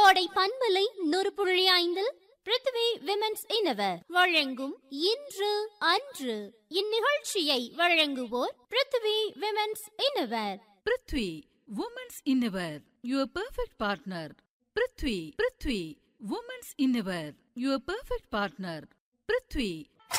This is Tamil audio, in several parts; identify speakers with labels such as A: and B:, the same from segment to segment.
A: கோடை பண்பலை நூறு புள்ளி ஐந்தில் பிருத்திவி விமென்ஸ் இனவர் வழங்கும் இன்று அன்று இந்நிகழ்ச்சியை வழங்குவோர் Prithvi women's innovator
B: Prithvi women's innovator your perfect partner Prithvi Prithvi women's innovator your perfect partner Prithvi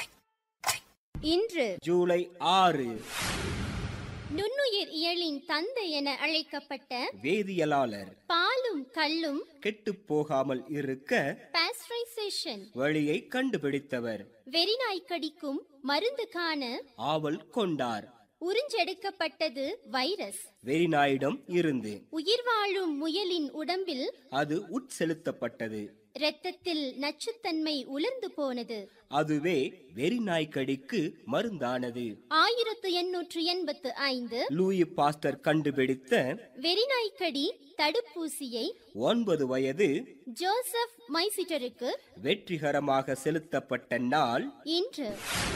A: இன்று
C: ஜூலை ஆறு
A: நுண்ணுயிர் இயலின் தந்தை என அழைக்கப்பட்ட
C: வேதியியலாளர்
A: பாலும் கல்லும்
C: கெட்டுப் போகாமல் இருக்க
A: பாஸ்டரைசேஷன்
C: வழியை கண்டுபிடித்தவர்
A: வெறிநாய் கடிக்கும் மருந்து காண
C: ஆவல் கொண்டார்
A: உறிஞ்செடுக்கப்பட்டது வைரஸ்
C: வெறிநாயிடம் இருந்து
A: உயிர் வாழும் முயலின் உடம்பில்
C: அது உட்செலுத்தப்பட்டது
A: இரத்தத்தில் நச்சுத்தன்மை உலர்ந்து போனது
C: அதுவே வெறிநாய்க்கடிக்கு மருந்தானது
A: ஆயிரத்து எண்ணூற்று எண்பத்து ஐந்து
C: லூயி பாஸ்டர் கண்டுபிடித்த
A: வெறிநாய்க்கடி தடுப்பூசியை
C: ஒன்பது வயது
A: ஜோசப் மைசிட்டருக்கு
C: வெற்றிகரமாக செலுத்தப்பட்ட நாள்
A: இன்று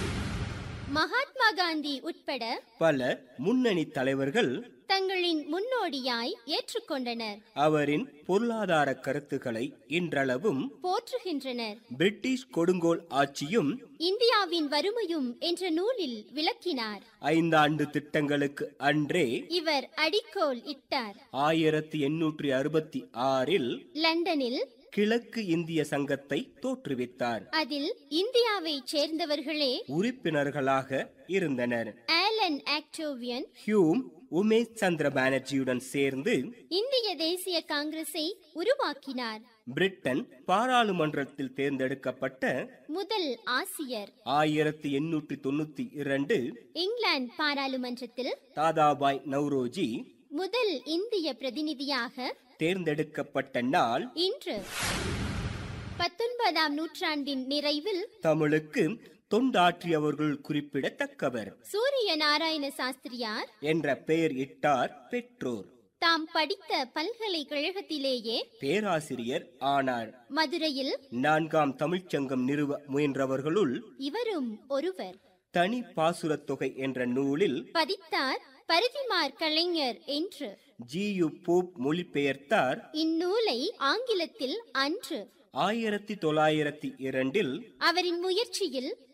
A: மகாத்மா காந்தி உட்பட
C: பல முன்னணி தலைவர்கள்
A: தங்களின் முன்னோடியாய் ஏற்றுக்கொண்டனர்
C: அவரின் பொருளாதார கருத்துக்களை இன்றளவும்
A: போற்றுகின்றனர்
C: பிரிட்டிஷ் கொடுங்கோல் ஆட்சியும்
A: இந்தியாவின் வறுமையும் என்ற நூலில் விளக்கினார்
C: ஐந்தாண்டு திட்டங்களுக்கு அன்றே
A: இவர் அடிக்கோல் இட்டார்
C: ஆயிரத்தி எண்ணூற்றி அறுபத்தி ஆறில்
A: லண்டனில்
C: கிழக்கு இந்திய சங்கத்தை தோற்றுவித்தார்
A: அதில் இந்தியாவைச் சேர்ந்தவர்களே
C: உறுப்பினர்களாக இருந்தனர்
A: Allan Octavian
C: Hume Umesh Chandra பானர்ஜியுடன் சேர்ந்து
A: இந்திய தேசிய காங்கிரஸை உருவாக்கினார்
C: பிரிட்டன் பாராளுமன்றத்தில் தேர்ந்தெடுக்கப்பட்ட
A: முதல் ஆசியர்
C: ஆயிரத்தி எண்ணூற்றி தொண்ணூத்தி இரண்டு
A: இங்கிலாந்து பாராளுமன்றத்தில்
C: தாதாபாய் நவ்ரோஜி
A: முதல் இந்திய பிரதிநிதியாக
C: தேர்ந்தெடுக்கப்பட்ட நாள்
A: இன்று பத்தொன்பதாம் நூற்றாண்டின் நிறைவில்
C: தமிழுக்கு தொண்டாற்றியவர்கள் குறிப்பிடத்தக்கவர்
A: சூரிய நாராயண சாஸ்திரியார்
C: என்ற பெயர் இட்டார் பெற்றோர்
A: தாம் படித்த பல்கலைக்கழகத்திலேயே
C: பேராசிரியர் ஆனார்
A: மதுரையில்
C: நான்காம் தமிழ்ச்சங்கம் நிறுவ முயன்றவர்களுள்
A: இவரும் ஒருவர்
C: தனி பாசுரத் தொகை என்ற நூலில்
A: பதித்தார் பருதிமார் கலைஞர் என்று
C: ஜி யு போப் மொழிபெயர்த்தார்
A: இந்நூலை ஆங்கிலத்தில் அன்று
C: ஆயிரத்தி தொள்ளாயிரத்தி இரண்டில்
A: அவரின் முயற்சியில்